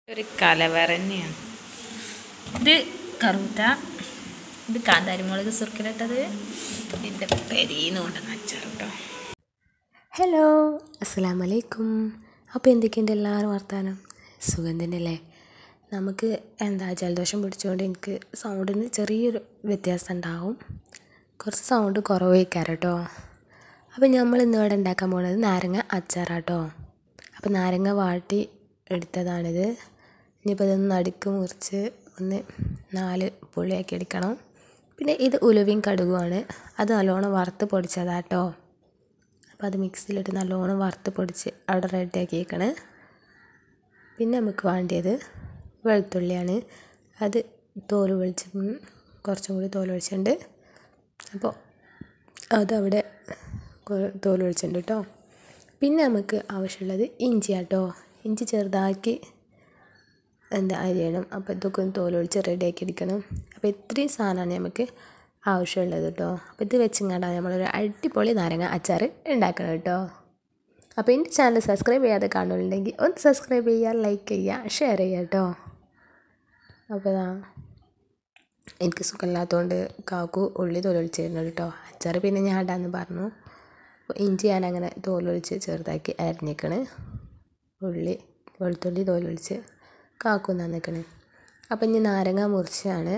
ഒരു കലവറ തന്നെയാണ് ഇത് കറുത്ത ഇത് കാന്താരിമുളക് സുർക്കിലിട്ടത് ഇതിൻ്റെ പെരീന്ന് കൊണ്ടുവന്ന അച്ചാർ കേട്ടോ ഹലോ അസ്സാം വലൈക്കും അപ്പോൾ എന്തൊക്കെയുണ്ട് എല്ലാവരും വർത്താനം സുഖം തന്നെയല്ലേ നമുക്ക് എന്താ ജലദോഷം പിടിച്ചുകൊണ്ട് എനിക്ക് സൗണ്ടിന് ചെറിയൊരു വ്യത്യാസം ഉണ്ടാവും കുറച്ച് സൗണ്ട് കുറവ് വയ്ക്കാറ് കേട്ടോ അപ്പോൾ നമ്മൾ ഇന്ന് ഇവിടെ ഉണ്ടാക്കാൻ പോകുന്നത് നാരങ്ങ അച്ചാറാട്ടോ അപ്പോൾ നാരങ്ങ വാട്ടി എടുത്തതാണിത് ഇനിയിപ്പോൾ ഇതൊന്ന് നടുക്ക് മുറിച്ച് ഒന്ന് നാല് പുളിയാക്കി എടുക്കണം പിന്നെ ഇത് ഉലുവയും കടുകുമാണ് അത് നല്ലോണം വറുത്ത് പൊടിച്ചതാട്ടോ അപ്പോൾ അത് മിക്സിയിലിട്ട് നല്ലോണം വറുത്ത് പൊടിച്ച് അവിടെ റെഡിയാക്കി വെക്കണേ പിന്നെ നമുക്ക് വേണ്ടിയത് വെളുത്തുള്ളിയാണ് അത് തോല് വെളിച്ച് കുറച്ചും കൂടി തോല് വെളിച്ചുണ്ട് അപ്പോൾ അതവിടെ കൊ- തോല് വെളിച്ചുണ്ട് കേട്ടോ പിന്നെ നമുക്ക് ആവശ്യമുള്ളത് ഇഞ്ചി കേട്ടോ ഇഞ്ചി ചെറുതാക്കി എന്താ അരിയണം അപ്പോൾ ഇതൊക്കെ ഒന്ന് തോലൊളിച്ച് റെഡിയാക്കി എടുക്കണം അപ്പോൾ ഇത്രയും സാധനമാണ് നമുക്ക് ആവശ്യമുള്ളത് കേട്ടോ അപ്പോൾ ഇത് വെച്ചിങ്ങാണ്ടാണ് നമ്മളൊരു അടിപൊളി നാരങ്ങ അച്ചാർ ഉണ്ടാക്കണം കേട്ടോ അപ്പോൾ എൻ്റെ ചാനൽ സബ്സ്ക്രൈബ് ചെയ്യാതെ കാണുന്നുണ്ടെങ്കിൽ ഒന്ന് സബ്സ്ക്രൈബ് ചെയ്യുക ലൈക്ക് ചെയ്യുക ഷെയർ ചെയ്യുക കേട്ടോ അപ്പോൾ ഇതാ എനിക്ക് സുഖമില്ലാത്തതുകൊണ്ട് കാക്കു ഉള്ളി തോലൊളിച്ചിരുന്നു കേട്ടോ അച്ചാർ പിന്നെ ഞാൻ ഇടാമെന്ന് പറഞ്ഞു അപ്പോൾ ഇഞ്ചി ഞാൻ അങ്ങനെ തോലൊളിച്ച് ചെറുതാക്കി അരിഞ്ഞേക്കണ് ഉള്ളി വെളുത്തുള്ളി തോലൊളിച്ച് കാക്കു നന്നിക്കണ് അപ്പം ഇനി നാരങ്ങ മുറിച്ചാണ്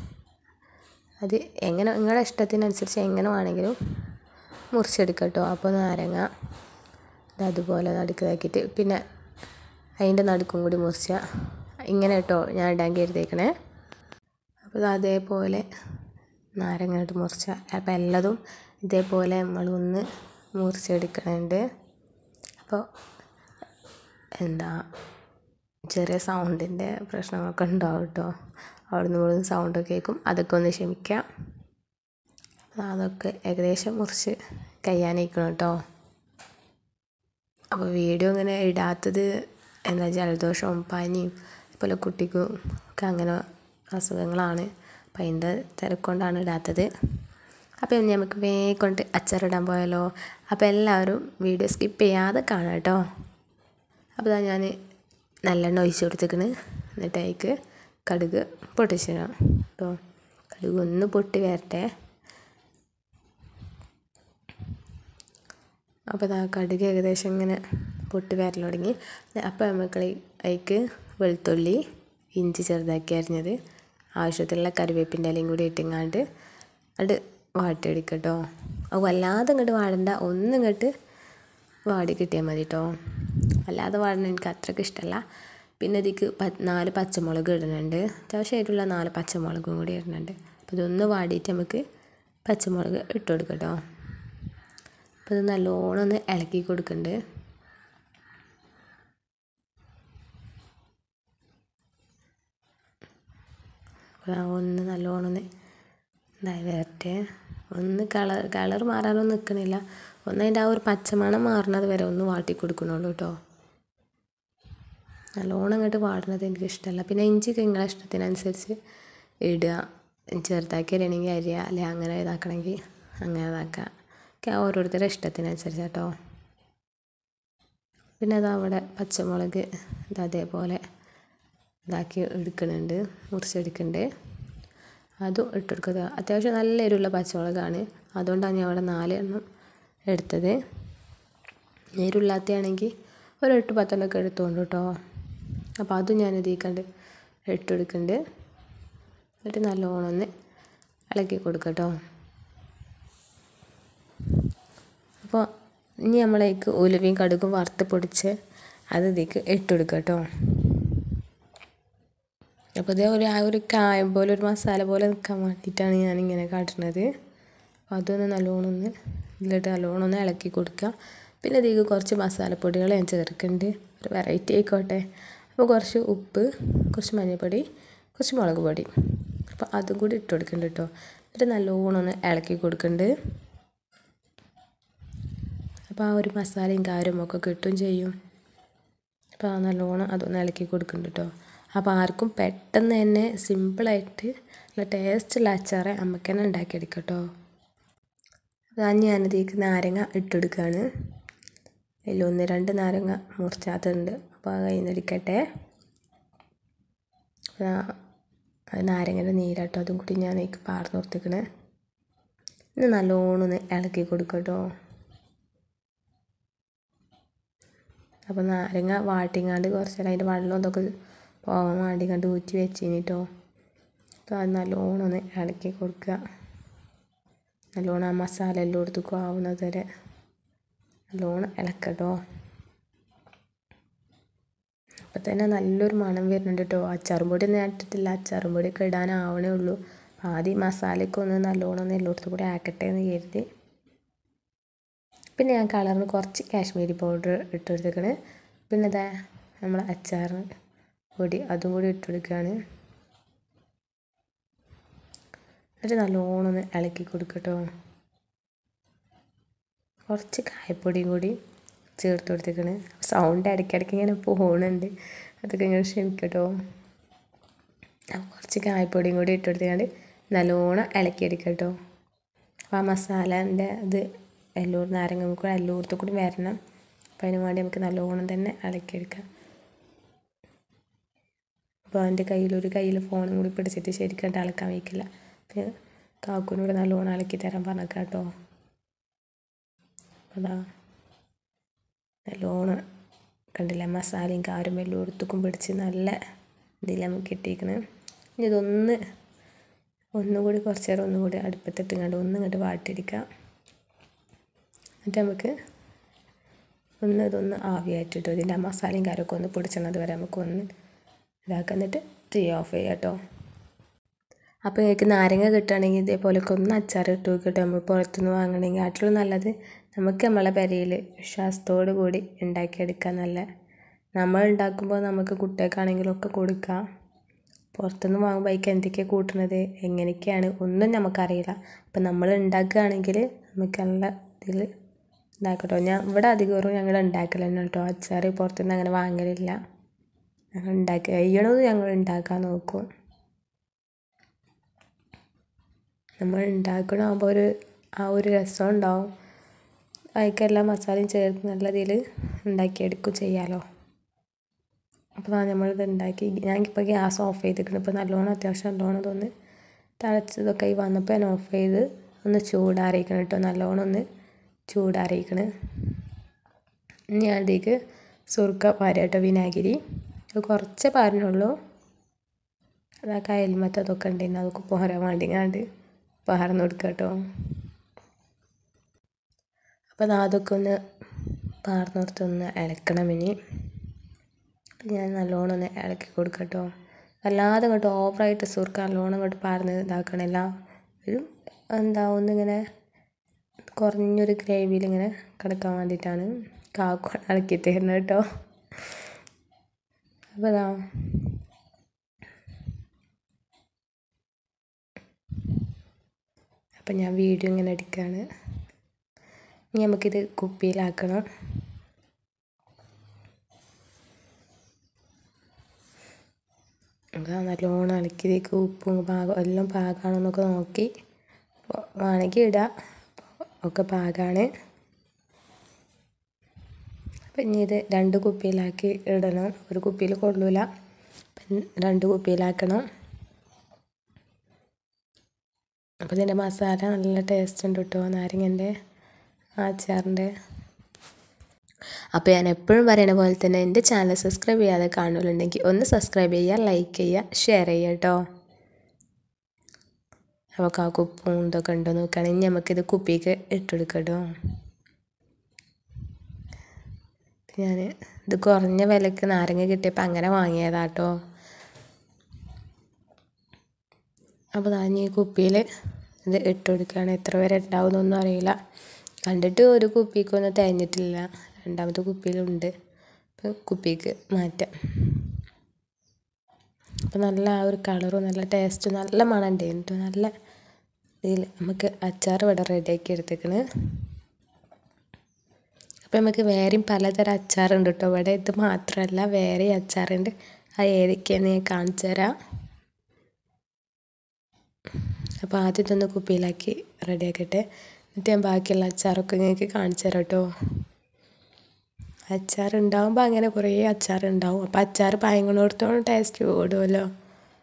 അത് എങ്ങനെ നിങ്ങളുടെ ഇഷ്ടത്തിനനുസരിച്ച് എങ്ങനെ വേണമെങ്കിലും മുറിച്ചെടുക്കാം കേട്ടോ അപ്പോൾ നാരങ്ങ ഇത് അതുപോലെ നടുക്കതാക്കിയിട്ട് പിന്നെ അതിൻ്റെ നടുക്കും കൂടി മുറിച്ച ഇങ്ങനെ കേട്ടോ ഞാൻ ഇടാൻ കരുതിയേക്കണേ അപ്പോൾ ഇത് അതേപോലെ നാരങ്ങ ഇട്ട് മുറിച്ച അപ്പോൾ എല്ലാതും ഇതേപോലെ നമ്മളൊന്ന് മുറിച്ചെടുക്കണുണ്ട് അപ്പോൾ എന്താ ചെറിയ സൗണ്ടിൻ്റെ പ്രശ്നങ്ങളൊക്കെ ഉണ്ടാവും കേട്ടോ അവിടുന്ന് ഇവിടുന്ന് സൗണ്ടൊക്കെ കേൾക്കും അതൊക്കെ ഒന്ന് ക്ഷമിക്കാം അതൊക്കെ ഏകദേശം മുറിച്ച് കഴിയാനിരിക്കണം കേട്ടോ അപ്പോൾ വീഡിയോ ഇങ്ങനെ ഇടാത്തത് എന്താ ജലദോഷവും പനിയും അതുപോലെ കുട്ടിക്കും ഒക്കെ അങ്ങനെ അസുഖങ്ങളാണ് അപ്പം അതിൻ്റെ തിരക്കൊണ്ടാണ് ഇടാത്തത് അപ്പോൾ ഇനി നമുക്ക് വേഗം കൊണ്ട് അച്ചാറിടാൻ പോയാലോ അപ്പോൾ എല്ലാവരും വീഡിയോ സ്കിപ്പ് ചെയ്യാതെ കാണാം കേട്ടോ അപ്പോൾ ഇതാ ഞാൻ നല്ലെണ്ണ ഒഴിച്ച് കൊടുത്തേക്കണ് എന്നിട്ട് അതിലേക്ക് കടുക് പൊട്ടിച്ചിടാം കേട്ടോ കടുക് ഒന്ന് പൊട്ടി വരട്ടെ അപ്പോൾ ഇതാ കടുക് ഏകദേശം ഇങ്ങനെ പൊട്ടി വരൽ തുടങ്ങി അപ്പോൾ നമുക്ക് അതിലേക്ക് വെളുത്തുള്ളി ഇഞ്ചി ചെറുതാക്കി അരിഞ്ഞത് ആവശ്യത്തിലുള്ള കറിവേപ്പിൻ്റെ ഇലയും കൂടി ഇട്ടിങ്ങാണ്ട് അത് വാട്ടിയെടുക്കട്ടോ അത് വല്ലാതെ ഇങ്ങോട്ട് വാടണ്ട ഒന്നും ഇങ്ങോട്ട് വാടി കിട്ടിയാൽ മതി കേട്ടോ അല്ലാതെ വാടണ എനിക്ക് അത്രയ്ക്ക് ഇഷ്ടമല്ല പിന്നെ ഇതിക്ക് പ നാല് പച്ചമുളക് ഇടുന്നുണ്ട് അത്യാവശ്യമായിട്ടുള്ള നാല് പച്ചമുളകും കൂടി ഇടുന്നുണ്ട് അപ്പോൾ ഇതൊന്ന് വാടിയിട്ട് നമുക്ക് പച്ചമുളക് ഇട്ട് കൊടുക്കാം കേട്ടോ അപ്പോൾ ഇത് നല്ലോണം ഒന്ന് ഇളക്കി കൊടുക്കുന്നുണ്ട് അപ്പോൾ ആ ഒന്ന് നല്ലോണം ഒന്ന് ഇതായി വരട്ടെ ഒന്ന് കളർ കളർ മാറാനൊന്നും നിൽക്കണില്ല ഒന്ന് അതിൻ്റെ ആ ഒരു പച്ചമണം മാറുന്നത് വരെ ഒന്ന് വാട്ടി കൊടുക്കണുള്ളൂ കേട്ടോ നല്ലോണം അങ്ങോട്ട് വാടുന്നത് എനിക്ക് ഇഷ്ടമല്ല പിന്നെ ഇഞ്ചിയൊക്കെ നിങ്ങളെ ഇഷ്ടത്തിനനുസരിച്ച് ഇടുക ചെറുതാക്കി അരിയണമെങ്കിൽ അരിയുക അല്ലെങ്കിൽ അങ്ങനെ ഇതാക്കണമെങ്കിൽ അങ്ങനെ ഇതാക്കുക ഒക്കെ ഓരോരുത്തരുടെ ഇഷ്ടത്തിനനുസരിച്ച് കേട്ടോ പിന്നെ അത് അവിടെ പച്ചമുളക് ഇത് അതേപോലെ ഇതാക്കി എടുക്കുന്നുണ്ട് മുറിച്ചെടുക്കുന്നുണ്ട് അതും ഇട്ടെടുക്കുക അത്യാവശ്യം നല്ല എരിവുള്ള പച്ചമുളകാണ് അതുകൊണ്ടാണ് ഞാൻ അവിടെ നാല് എണ്ണം എടുത്തത് എരിവില്ലാത്തതാണെങ്കിൽ ഒരു എട്ട് പത്തെണ്ണമൊക്കെ എടുത്തോണ്ട് കേട്ടോ അപ്പോൾ അതും ഞാൻ ഇതിക്കണ്ട് ഇട്ടെടുക്കുന്നുണ്ട് എന്നിട്ട് നല്ലോണം ഒന്ന് ഇളക്കി കൊടുക്കട്ടോ അപ്പോൾ ഇനി നമ്മളേക്ക് ഉലുവയും കടുകും വറുത്ത് പൊടിച്ച് അത് ഇതിലേക്ക് ഇട്ടെടുക്കുക കേട്ടോ അപ്പോൾ ഇത് ഒരു ആ ഒരു കായം പോലെ ഒരു മസാല പോലെ നിൽക്കാൻ വേണ്ടിയിട്ടാണ് ഞാനിങ്ങനെ കാട്ടുന്നത് അപ്പോൾ അതൊന്ന് നല്ലോണം ഒന്ന് ഇതിലിട്ട് നല്ലോണം ഒന്ന് ഇളക്കി കൊടുക്കുക പിന്നെ ഇതിലേക്ക് കുറച്ച് മസാലപ്പൊടികൾ ഞാൻ ചേർക്കുന്നുണ്ട് ഒരു വെറൈറ്റി ആയിക്കോട്ടെ അപ്പോൾ കുറച്ച് ഉപ്പ് കുറച്ച് മഞ്ഞൾപ്പൊടി കുറച്ച് മുളക് പൊടി അപ്പോൾ അതും കൂടി ഇട്ട് കൊടുക്കുന്നുണ്ട് കേട്ടോ എന്നിട്ട് നല്ലോണം ഒന്ന് ഇളക്കി കൊടുക്കുന്നുണ്ട് അപ്പോൾ ആ ഒരു മസാലയും കാരും ഒക്കെ കിട്ടും ചെയ്യും അപ്പോൾ ആ നല്ലോണം അതൊന്ന് ഇളക്കി കൊടുക്കുന്നുണ്ട് കേട്ടോ അപ്പോൾ ആർക്കും പെട്ടെന്ന് തന്നെ സിമ്പിളായിട്ട് നല്ല ടേസ്റ്റുള്ള അച്ചാറ് നമുക്ക് തന്നെ ഉണ്ടാക്കിയെടുക്കാം കേട്ടോ അതാണ് ഞാനിതേക്ക് നാരങ്ങ ഇട്ടെടുക്കുകയാണ് അതിൽ ഒന്ന് രണ്ട് നാരങ്ങ മുറിച്ചാത്തുണ്ട് അപ്പോൾ അത് കയ്യിൽ നിന്ന് എടുക്കട്ടെ അപ്പോൾ അത് നാരങ്ങയുടെ നീരാട്ടോ അതും കൂടി ഞാൻ അതിലേക്ക് പാർന്ന് കൊടുത്തേക്കണേ ഇത് നല്ലോണം ഒന്ന് ഇളക്കി കൊടുക്കട്ടോ അപ്പോൾ നാരങ്ങ വാട്ടിങ്ങാണ്ട് കുറച്ച് നേരം അതിൻ്റെ വെള്ളം ഇതൊക്കെ പോകാൻ വേണ്ടി കണ്ട് ഊറ്റി വെച്ചിട്ടോ അപ്പോൾ അത് നല്ലോണം ഒന്ന് ഇളക്കി കൊടുക്കുക നല്ലോണം ആ മസാല എല്ലായിടത്തേക്കും ആവുന്നത് വരെ നല്ലോണം ഇളക്കട്ടോ അപ്പം തന്നെ നല്ലൊരു മണം വരുന്നുണ്ട് കേട്ടോ അച്ചാറും പൊടി ഒന്നും ഞാൻ ഇട്ടിട്ടില്ല അച്ചാറും പൊടിയൊക്കെ ഇടാനാവണേ ഉള്ളൂ ആദ്യം മസാലയൊക്കെ ഒന്ന് നല്ലോണം ഒന്ന് എല്ലായിടത്തും കൂടി ആക്കട്ടെ എന്ന് കരുതി പിന്നെ ഞാൻ കളറിന് കുറച്ച് കാശ്മീരി പൗഡർ ഇട്ട് കൊടുത്തേക്കണ് പിന്നെ ഇതാ നമ്മൾ അച്ചാറിന് പൊടി അതും കൂടി ഇട്ട് കൊടുക്കുകയാണ് എന്നിട്ട് നല്ലോണം ഒന്ന് ഇളക്കി കൊടുക്കട്ടോ കുറച്ച് കായപ്പൊടിയും കൂടി ചേർത്ത് കൊടുത്തേക്കണ് സൗണ്ട് ഇടയ്ക്കിടയ്ക്ക് ഇങ്ങനെ പോകുന്നുണ്ട് അതൊക്കെ ഇങ്ങനെ ക്ഷമിക്കട്ടോ കുറച്ച് കായപ്പൊടിയും കൂടി ഇട്ട് കൊടുത്തേക്കാണ്ട് നല്ലോണം ഇളക്കിയെടുക്കട്ടോ അപ്പോൾ ആ മസാലേൻ്റെ ഇത് എല്ലോടും നാരങ്ങ കൂടെ എല്ലായിടത്തും കൂടി വരണം അപ്പോൾ അതിന് വേണ്ടി നമുക്ക് നല്ലോണം തന്നെ ഇളക്കിയെടുക്കാം അപ്പോൾ എൻ്റെ കയ്യിൽ ഒരു കയ്യിൽ ഫോണും കൂടി പിടിച്ചിട്ട് ശരിക്കും ഇളക്കാൻ വയ്ക്കില്ല അപ്പോൾ കാക്കൂനോട് നല്ലോണം ഇളക്കി തരാൻ പറഞ്ഞേക്കാം കേട്ടോ അതാ നല്ലോണം കണ്ടില്ല മസാലയും കാരും എല്ലായിടത്തേക്കും പിടിച്ച് നല്ല ഇതിൽ നമുക്ക് കിട്ടിയിരിക്കണം ഇനി ഇതൊന്ന് ഒന്നുകൂടി കുറച്ച് നേരം ഒന്നുകൂടി അടുപ്പത്തിട്ട് കണ്ട് ഒന്ന് ഇങ്ങോട്ട് വാട്ടിയെടുക്കാം എന്നിട്ട് നമുക്ക് ഒന്ന് ഇതൊന്ന് ആവിയായിട്ടിട്ടോ ഇതിൻ്റെ ആ മസാലയും കാരമൊക്കെ ഒന്ന് പൊടിച്ചണത് വരെ നമുക്ക് ഒന്ന് ഇതാക്കുക എന്നിട്ട് തീ ഓഫ് ചെയ്യാം കേട്ടോ അപ്പോൾ നിങ്ങൾക്ക് നാരങ്ങ കിട്ടുകയാണെങ്കിൽ ഇതേപോലെയൊക്കെ ഒന്ന് അച്ചാർ ഇട്ട് നോക്കിയിട്ട് നമ്മൾ പുറത്തുനിന്ന് വാങ്ങണമെങ്കിൽ ആട്ടിലും നല്ലത് നമുക്ക് നമ്മളെ പെരയിൽ വിശ്വാസത്തോടു കൂടി ഉണ്ടാക്കിയെടുക്കാൻ നല്ല നമ്മൾ ഉണ്ടാക്കുമ്പോൾ നമുക്ക് കുട്ടികൾക്കാണെങ്കിലും ഒക്കെ കൊടുക്കാം പുറത്തുനിന്ന് വാങ്ങുമ്പോൾ അതിലേക്ക് എന്തൊക്കെയാണ് കൂട്ടുന്നത് എങ്ങനെയൊക്കെയാണ് ഒന്നും നമുക്കറിയില്ല അപ്പം നമ്മൾ ഉണ്ടാക്കുകയാണെങ്കിൽ നമുക്ക് നല്ല ഇതിൽ ഉണ്ടാക്കട്ടോ ഞാൻ ഇവിടെ അധികവും ഞങ്ങൾ ഉണ്ടാക്കൽ തന്നെ കേട്ടോ അച്ചാർ പുറത്തുനിന്ന് അങ്ങനെ വാങ്ങലില്ല ഞങ്ങൾ ഉണ്ടാക്കി കഴിയണത് ഞങ്ങൾ ഉണ്ടാക്കാൻ നോക്കും നമ്മൾ ഉണ്ടാക്കണമാകുമ്പോൾ ഒരു ആ ഒരു രസം ഉണ്ടാവും അതിലേക്ക് എല്ലാ മസാലയും ചേർത്ത് നല്ല ഇതിൽ ഉണ്ടാക്കിയെടുക്കും ചെയ്യാമല്ലോ അപ്പോൾ നമ്മളിത് ഉണ്ടാക്കി ഞാനിപ്പോൾ ഗ്യാസ് ഓഫ് ചെയ്തിട്ടുണ്ട് ഇപ്പോൾ നല്ലോണം അത്യാവശ്യം നല്ലോണം ഇതൊന്ന് തിളച്ചതൊക്കെ ഈ വന്നപ്പോൾ ഞാൻ ഓഫ് ചെയ്ത് ഒന്ന് ചൂടാറിയിക്കണം കേട്ടോ നല്ലോണം ഒന്ന് ചൂടാറിയിക്കണം ഇനി അതിലേക്ക് സുർക്ക പാരട്ടോ വിനാഗിരി അത് കുറച്ച് പാരനുള്ളൂ അത് ആ കയൽമത്ത് അതൊക്കെ ഉണ്ടായിരുന്നു അതൊക്കെ പോരാൻ വേണ്ടിങ്ങാണ്ട് പാർന്ന് കൊടുക്കുക കേട്ടോ അപ്പോൾ അതൊക്കെ ഒന്ന് പാർന്ന് കൊടുത്തൊന്ന് ഇളക്കണം ഇനി ഞാൻ നല്ലോണം ഒന്ന് ഇളക്കി കൊടുക്കട്ടോ അല്ലാതെ ഇങ്ങോട്ട് ഓവറായിട്ട് സുർക്ക നല്ലോണം ഇങ്ങോട്ട് പാർന്ന് ഇതാക്കണില്ല ഒരു എന്താ ഒന്നിങ്ങനെ കുറഞ്ഞൊരു ഗ്രേവിയിൽ ഇങ്ങനെ കിടക്കാൻ വേണ്ടിയിട്ടാണ് കാക്കു ഇളക്കി തരുന്നത് കേട്ടോ അപ്പോൾ ഇതാ അപ്പം ഞാൻ വീഡിയോ ഇങ്ങനെ എടുക്കുകയാണ് ഇനി നമുക്കിത് കുപ്പിയിലാക്കണം അതാ നല്ലോണം ഇളക്കിയതേക്ക് ഉപ്പും പാകം എല്ലാം പാകമാണെന്നൊക്കെ നോക്കി വേണമെങ്കിൽ ഇടാം ഒക്കെ പാകമാണ് അപ്പം ഇനി ഇത് രണ്ട് കുപ്പിയിലാക്കി ഇടണം ഒരു കുപ്പിയിൽ കൊള്ളൂല അപ്പം രണ്ട് കുപ്പിയിലാക്കണം അപ്പോൾ ഇതിൻ്റെ മസാല നല്ല ടേസ്റ്റ് ഉണ്ട് കേട്ടോ നാരങ്ങൻ്റെ അച്ചാറിൻ്റെ അപ്പോൾ ഞാൻ എപ്പോഴും പറയുന്ന പോലെ തന്നെ എൻ്റെ ചാനൽ സബ്സ്ക്രൈബ് ചെയ്യാതെ കാണുന്നുണ്ടെങ്കിൽ ഒന്ന് സബ്സ്ക്രൈബ് ചെയ്യുക ലൈക്ക് ചെയ്യുക ഷെയർ ചെയ്യുക കേട്ടോ അപ്പോൾ ആ കുപ്പും ഇതൊക്കെ ഉണ്ടോ നോക്കുകയാണെങ്കിൽ നമുക്കിത് കുപ്പിക്ക് ഇട്ടെടുക്കാം കേട്ടോ ഞാൻ ഇത് കുറഞ്ഞ വിലക്ക് നാരങ്ങ കിട്ടിയപ്പോൾ അങ്ങനെ വാങ്ങിയതാട്ടോ അപ്പോൾ ഞാൻ ഈ കുപ്പിയിൽ ഇത് ഇട്ട് കൊടുക്കുകയാണ് എത്ര വരെ ഉണ്ടാവുമെന്നൊന്നും അറിയില്ല കണ്ടിട്ട് ഒരു കുപ്പിക്കൊന്നും തികഞ്ഞിട്ടില്ല രണ്ടാമത്തെ കുപ്പിയിലുണ്ട് അപ്പം കുപ്പിക്ക് മാറ്റാം അപ്പം നല്ല ആ ഒരു കളറും നല്ല ടേസ്റ്റും നല്ല മണം ഉണ്ടായിരുന്നു കേട്ടോ നല്ല ഇതിൽ നമുക്ക് അച്ചാർ ഇവിടെ റെഡിയാക്കി എടുത്തേക്കണ് അപ്പം നമുക്ക് വേറെയും പലതരം അച്ചാറുണ്ട് കേട്ടോ ഇവിടെ ഇത് മാത്രമല്ല വേറെ അച്ചാറുണ്ട് അത് ഏതൊക്കെയാണെന്ന് ഞാൻ കാണിച്ചു തരാം അപ്പോൾ ആദ്യം ഇതൊന്ന് കുപ്പിയിലാക്കി റെഡിയാക്കട്ടെ എന്നിട്ട് ഞാൻ ബാക്കിയുള്ള അച്ചാറൊക്കെ നിങ്ങൾക്ക് കാണിച്ചു തരാം കേട്ടോ അച്ചാർ ഉണ്ടാകുമ്പോൾ അങ്ങനെ കുറേ അച്ചാർ ഉണ്ടാവും അപ്പോൾ അച്ചാർ ഭയങ്കരത്തോളം ടേസ്റ്റ് കൂടുമല്ലോ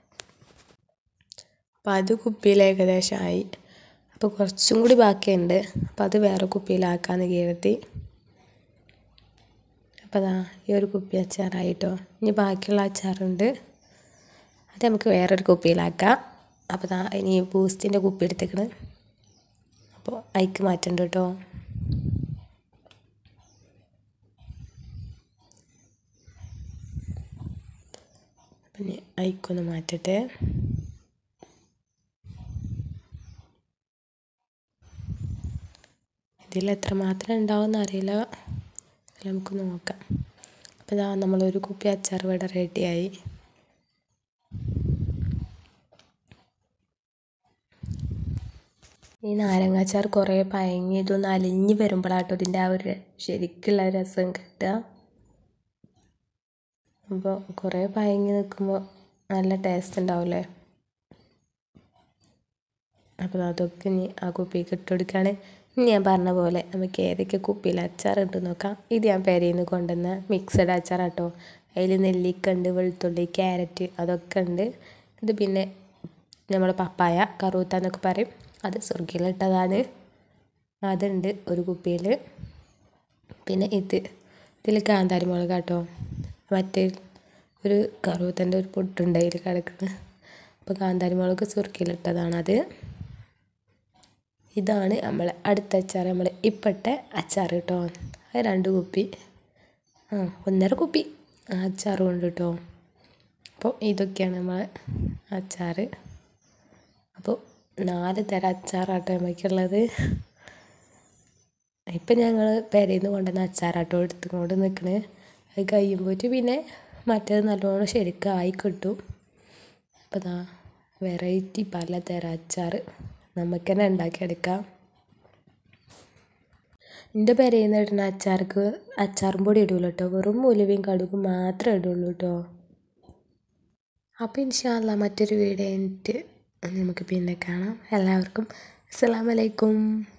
അപ്പോൾ അത് കുപ്പിയിൽ ഏകദേശം ആയി അപ്പോൾ കുറച്ചും കൂടി ബാക്കിയുണ്ട് അപ്പോൾ അത് വേറെ കുപ്പിയിലാക്കാമെന്ന് കരുതി അപ്പോൾ അതാ ഈ ഒരു കുപ്പി അച്ചാറായിട്ടോ ഇനി ബാക്കിയുള്ള അച്ചാറുണ്ട് അത് നമുക്ക് വേറൊരു കുപ്പിയിലാക്കാം അപ്പോൾ ദാ ഇനി ബൂസ്റ്റിൻ്റെ കുപ്പി എടുത്തേക്കണ് അപ്പോൾ അയക്ക് മാറ്റണ്ട കേട്ടോ പിന്നെ അയക്കൊന്ന് മാറ്റട്ടെ ഇതിൽ എത്രമാത്രം ഉണ്ടാവുമെന്ന് അറിയില്ല നമുക്ക് നോക്കാം അപ്പോൾ ഇതാ നമ്മളൊരു കുപ്പി അച്ചാർ ഇവിടെ റെഡിയായി ഈ നാരങ്ങാച്ചാർ കുറേ പയങ്ങി ഇതൊന്ന് അലിഞ്ഞ് വരുമ്പോഴാട്ടോ ഇതിൻ്റെ ആ ഒരു ശരിക്കുള്ള രസം കിട്ടുക അപ്പോൾ കുറേ പയങ്ങി നിൽക്കുമ്പോൾ നല്ല ടേസ്റ്റ് ഉണ്ടാവില്ലേ അപ്പോൾ അതൊക്കെ ഇനി ആ കുപ്പിക്ക് ഇട്ട് കൊടുക്കുകയാണ് ഇനി ഞാൻ പറഞ്ഞ പോലെ നമുക്ക് ഏതൊക്കെ കുപ്പിയിൽ അച്ചാർ ഇട്ട് നോക്കാം ഇത് ഞാൻ പെരയിൽ നിന്ന് കൊണ്ടുവന്ന മിക്സഡ് അച്ചാറാട്ടോ അതിൽ നെല്ലിക്ക ഉണ്ട് വെളുത്തുള്ളി ക്യാരറ്റ് അതൊക്കെ ഉണ്ട് ഇത് പിന്നെ നമ്മൾ പപ്പായ കറൂത്ത എന്നൊക്കെ പറയും അത് സ്വർഗിയിലിട്ടതാണ് അതുണ്ട് ഒരു കുപ്പിയിൽ പിന്നെ ഇത് ഇതിൽ കാന്താരി മുളക് കേട്ടോ മറ്റേ ഒരു കറുവത്തൻ്റെ ഒരു പൊട്ടുണ്ട് അതിൽ കിടക്കുന്നത് അപ്പോൾ കാന്താരി മുളക് സുർക്കിയിലിട്ടതാണത് ഇതാണ് നമ്മൾ അടുത്ത അച്ചാർ നമ്മൾ ഇപ്പോഴത്തെ അച്ചാർ കേട്ടോ അത് രണ്ട് കുപ്പി ആ ഒന്നര കുപ്പി അച്ചാറും ഉണ്ട് കേട്ടോ അപ്പോൾ ഇതൊക്കെയാണ് നമ്മളെ അച്ചാർ അപ്പോൾ നാല് തരം അച്ചാറാട്ടോ നമുക്കുള്ളത് ഇപ്പം ഞങ്ങൾ പെരയിൽ നിന്ന് കൊണ്ടുവന്ന അച്ചാറാട്ടോ എടുത്തുകൊണ്ട് നിൽക്കണേ അത് കഴിയുമ്പോഴേക്ക് പിന്നെ മറ്റേത് നല്ലോണം ശരിക്കും ആയി കിട്ടും അപ്പോൾ ദാ വെറൈറ്റി പലതരം അച്ചാർ നമുക്ക് തന്നെ ഉണ്ടാക്കിയെടുക്കാം എൻ്റെ പെരയിൽ നിന്ന് ഇടുന്ന അച്ചാർക്ക് അച്ചാറും പൊടി ഇടൂല കേട്ടോ വെറും ഉലുവയും കടുകും മാത്രമേ ഇടുള്ളൂ കേട്ടോ അപ്പോൾ ഇൻഷാല്ല മറ്റൊരു വീഡിയോ എനിക്ക് നമുക്ക് പിന്നെ കാണാം എല്ലാവർക്കും അസ്സലാമലൈക്കും